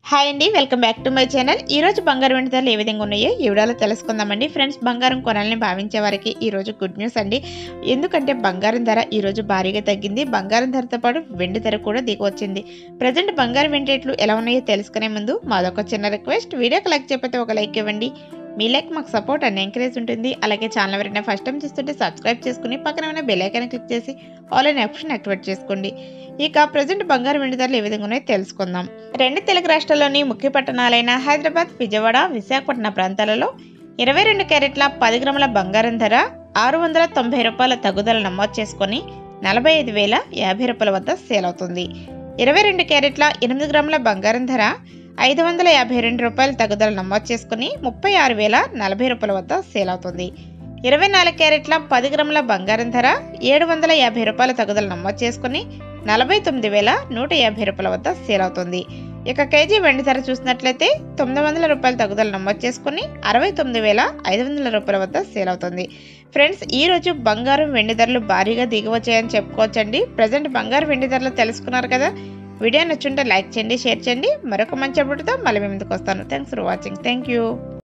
hi అండి welcome back to my channel ఈ రోజు బంగారం వెండి ధరలు ఏ విధంగా ఉన్నాయో ఈ వీడియోలో తెలుసుకుందామండి ఫ్రెండ్స్ బంగారం కొనాలని భావించే వారికి ఈ రోజు గుడ్ న్యూస్ అండి ఎందుకంటే బంగారం ధర ఈ రోజు భారీగా తగ్గింది బంగారం ధరతో పాటు వెండి ధర కూడా దిగి వచ్చింది ప్రజెంట్ బంగారం వెండి రేట్లు ఎలా ఉన్నాయో తెలుసుకునే ముందు మాదొక చిన్న రిక్వెస్ట్ వీడియోకి లైక్ చెప్పితే ఒక లైక్ ఇవ్వండి మీ లైక్ మాకు సపోర్ట్ అండ్ ఎంకరేజ్ ఉంటుంది అలాగే ఛానల్ ఎవరైనా ఫస్ట్ టైం చూస్తుంటే సబ్స్క్రైబ్ చేసుకుని పక్కన ఉన్న బెల్ ఐకాన్ క్లిక్ చేసి ఆల్ అనే ఆప్షన్ యాక్టివేట్ చేసుకోండి ఇక ప్రజెంట్ బంగారం వెండి ధరలు ఏ విధంగా ఉన్నాయో తెలుసుకుందాం రెండు తెలుగు రాష్ట్రాల్లోని ముఖ్య పట్టణాలైన హైదరాబాద్ విజయవాడ విశాఖపట్నం ప్రాంతాలలో ఇరవై రెండు క్యారెట్ల పది గ్రాముల బంగారం ధర ఆరు వందల తొంభై రూపాయల తగ్గుదల నమోదు చేసుకొని నలభై ఐదు వేల యాభై రూపాయల వద్ద సేల్ అవుతుంది ఇరవై రెండు క్యారెట్ల ఎనిమిది గ్రాముల బంగారం ధర ఐదు వందల యాభై రెండు రూపాయల తగ్గుదల నమోదు చేసుకుని ముప్పై ఆరు వేల నలభై రూపాయల వద్ద సేల్ అవుతుంది ఇరవై నాలుగు క్యారెట్ల పది గ్రాముల బంగారం ధర ఏడు వందల యాభై రూపాయల తగ్గుదల నమోదు చేసుకుని నలభై తొమ్మిది వేల నూట యాభై రూపాయల వద్ద సేల్ అవుతుంది ఇక కేజీ వెండి ధర చూసినట్లయితే తొమ్మిది వందల రూపాయల తగ్గుదల నమోదు చేసుకుని అరవై తొమ్మిది వేల ఐదు వందల రూపాయల వద్ద సేల్ అవుతుంది ఫ్రెండ్స్ ఈ రోజు బంగారం వెండి ధరలు భారీగా దిగి వచ్చాయని చెప్పుకోవచ్చండి ప్రజెంట్ బంగారం వెండి ధరలు తెలుసుకున్నారు కదా వీడియో నచ్చుంటే లైక్ చేయండి షేర్ చేయండి మరొక మంచి అప్డేట్తో మళ్ళీ మీ ముందుకు వస్తాను thanks for watching thank you